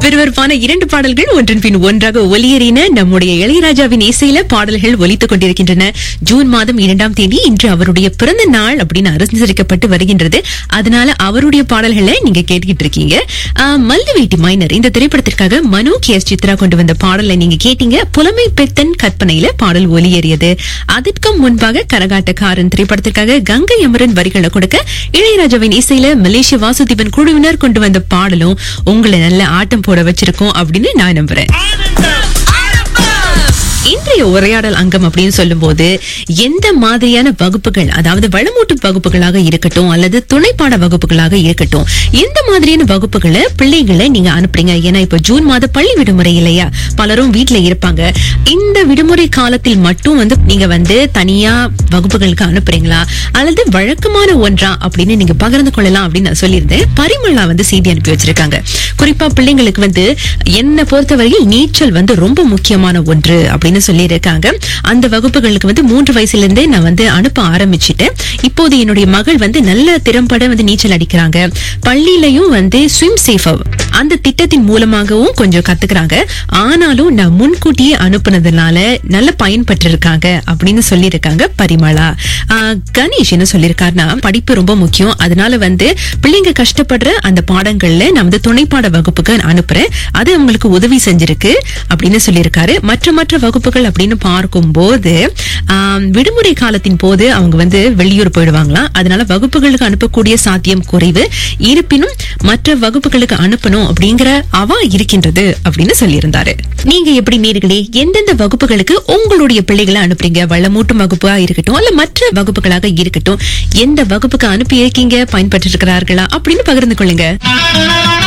விறுவிறுப்பான இரண்டு பாடல்கள் ஒன்றன் பின் ஒன்றாக ஒலியேறின நம்முடைய இளையராஜாவின் இசையில பாடல்கள் ஒலித்துக் கொண்டிருக்கின்றன ஜூன் மாதம் இரண்டாம் தேதி இன்று அவருடைய பிறந்த நாள் அப்படின்னு அனுசரிக்கப்பட்டு வருகின்றது அதனால அவருடைய பாடல்களை நீங்க கேட்டுக்கிட்டு இருக்கீங்க ஆஹ், மல்லுவேட்டி மைனர் இந்த திரைப்படத்திற்காக மனு கே எஸ் சித்ரா கொண்டு வந்த பாடலை நீங்க கேட்டீங்க புலமை பெத்தன் கற்பனையில பாடல் ஒலியேறியது அதற்கும் முன்பாக கரகாட்டக்காரன் திரைப்படத்திற்காக கங்கை அமரன் வரிகளை கொடுக்க இளையராஜாவின் இசையில மலேசிய வாசுதீபன் குழுவினர் கொண்டு வந்த பாடலும் உங்களை நல்ல ஆட்டம் போட வச்சிருக்கோம் அப்படின்னு நான் நம்புறேன் இன்றைய உரையாடல் அங்கம் அப்படின்னு சொல்லும்போது எந்த மாதிரியான வகுப்புகள் அதாவது வளமூட்டு வகுப்புகளாக இருக்கட்டும் அல்லது துணைப்பாட வகுப்புகளாக இருக்கட்டும் எந்த மாதிரியான வகுப்புகளை பிள்ளைகளை நீங்க அனுப்புறீங்க ஏன்னா இப்ப ஜூன் மாத பள்ளி விடுமுறை இல்லையா பலரும் வீட்ல இருப்பாங்க இந்த விடுமுறை காலத்தில் மட்டும் வந்து நீங்க வந்து தனியா வகுப்புகளுக்கு அனுப்புறீங்களா அல்லது வழக்கமான ஒன்றா அப்படின்னு நீங்க பகிர்ந்து கொள்ளலாம் அப்படின்னு நான் சொல்லியிருந்தேன் பரிமளா வந்து செய்தி அனுப்பி வச்சிருக்காங்க குறிப்பா பிள்ளைங்களுக்கு வந்து என்ன பொறுத்தவரையில் நீச்சல் வந்து ரொம்ப முக்கியமான ஒன்று அப்படின்னு சொல்லியிருக்காங்க அந்த வகுப்புகளுக்கு வந்து மூன்று வயசுல இருந்தே நான் வந்து அனுப்ப ஆரம்பிச்சிட்டேன் இப்போது என்னுடைய மகள் வந்து நல்ல திறம்பட வந்து நீச்சல் அடிக்கிறாங்க பள்ளியிலையும் வந்து ஸ்விம் சேஃப் அந்த திட்டத்தின் மூலமாகவும் கொஞ்சம் கத்துக்கிறாங்க ஆனாலும் நான் முன்கூட்டியே அனுப்புனதுனால நல்ல பயன்பட்டு இருக்காங்க அப்படின்னு சொல்லியிருக்காங்க பரிமளா ஆஹ், கணேஷ் என்ன சொல்லியிருக்காருன்னா படிப்பு ரொம்ப முக்கியம் அதனால வந்து பிள்ளைங்க கஷ்டப்படுற அந்த பாடங்கள்ல நான் வந்து துணைப்பாட வகுப்புக்கு அனுப்புறேன் அது அவங்களுக்கு உதவி செஞ்சிருக்கு அப்படின்னு சொல்லியிருக்காரு மற்ற மற்ற வகுப்புகள் அப்படின்னு பார்க்கும்போது ஆம், விடுமுறை காலத்தின் போது அவங்க வந்து வெளியூர் போயிடுவாங்களாம் அதனால வகுப்புகளுக்கு அனுப்பக்கூடிய சாத்தியம் குறைவு இருப்பினும் மற்ற வகுப்புகளுக்கு அனுப்பணும் அப்படிங்கிற அவா இருக்கின்றது அப்படின்னு சொல்லியிருந்தாரு நீங்க எப்படி நேர்களே எந்தெந்த வகுப்புகளுக்கு உங்களுடைய பிள்ளைகளை அனுப்புறீங்க வளமூட்டும் வகுப்பா இருக்கட்டும் அல்ல மற்ற வகுப்புகளாக இருக்கட்டும் எந்த வகுப்புக்கு அனுப்பி இருக்கீங்க பயன்பட்டு இருக்கிறார்களா அப்படின்னு பகிர்ந்து கொள்ளுங்க